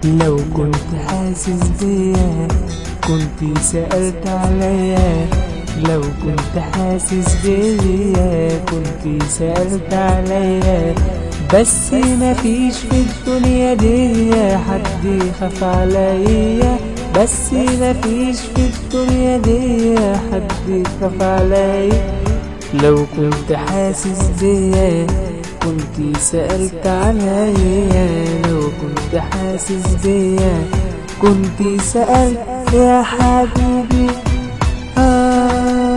لو كنت حاسس بيا كنت سألت عليا لو كنت حاسس بيا كنت سألت عليا بس مفيش في الدنيا دي حد يخاف عليا بس مفيش في الدنيا دي حد يخاف عليا لو كنت حاسس بيا كنت سألت عليا لو كنت حاسس بيا كنت سألت يا حبيبي آه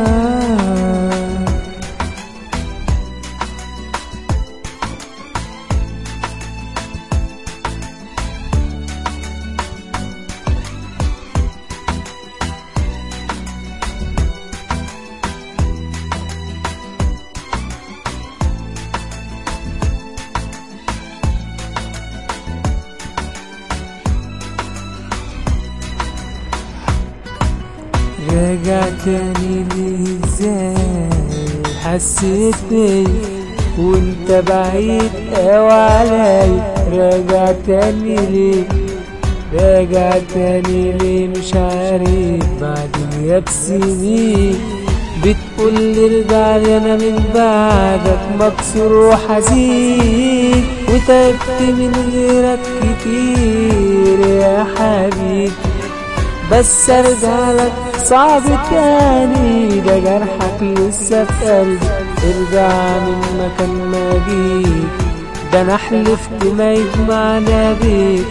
راجع تاني ليه ازاي حسيت بيا وانت بعيد اوي عليا راجع تاني ليه راجع تاني ليه مش عارف بعد غياب سنين بتقول لي ارجع لي انا من بعدك مكسور وحزين وتعبت من غيرك كتير يا حبيبي بس ارجع لك صعب تاني ده جرحك لسه في قلبي ارجع من مكان ما جيت ده انا حلفت ما يجمعنا بيك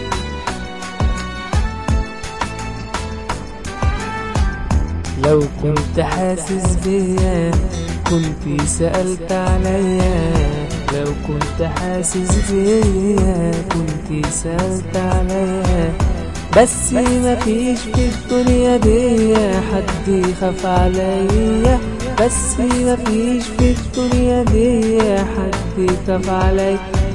لو كنت حاسس بيا كنت سألت عليا لو كنت حاسس بيا كنت سألت عليا بس مفيش في الدنيا دي حد يخاف عليا بس مفيش في الدنيا دي حد يخاف عليا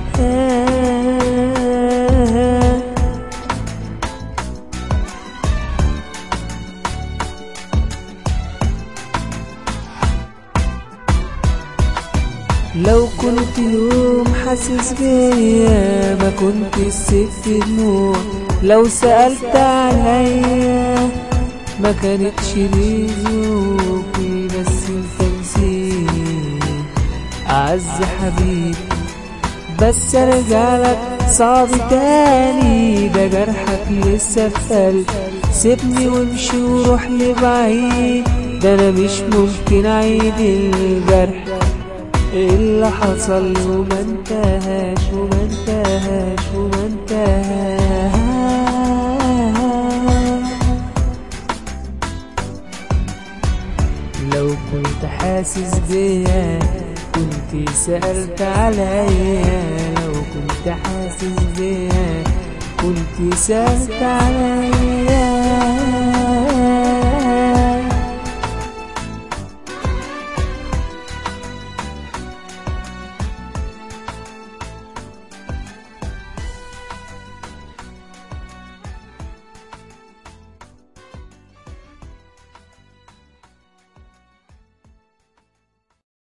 لو كنت يوم حاسس بيا ما كنت سبت دموع لو سألت عليا ما كانتش لي ذوقي بس انت نسيت أعز حبيب بس ارجع لك صعب تاني ده جرحك لسه في قلبي سيبني وامشي وروح لبعيد ده انا مش ممكن اعيد الجرح اللي حصل وما انتهاش وما انتهاش وما انتهاش لو كنت حاسس بيا كنت سألت عليا لو كنت حاسس بيا كنت سألت عليا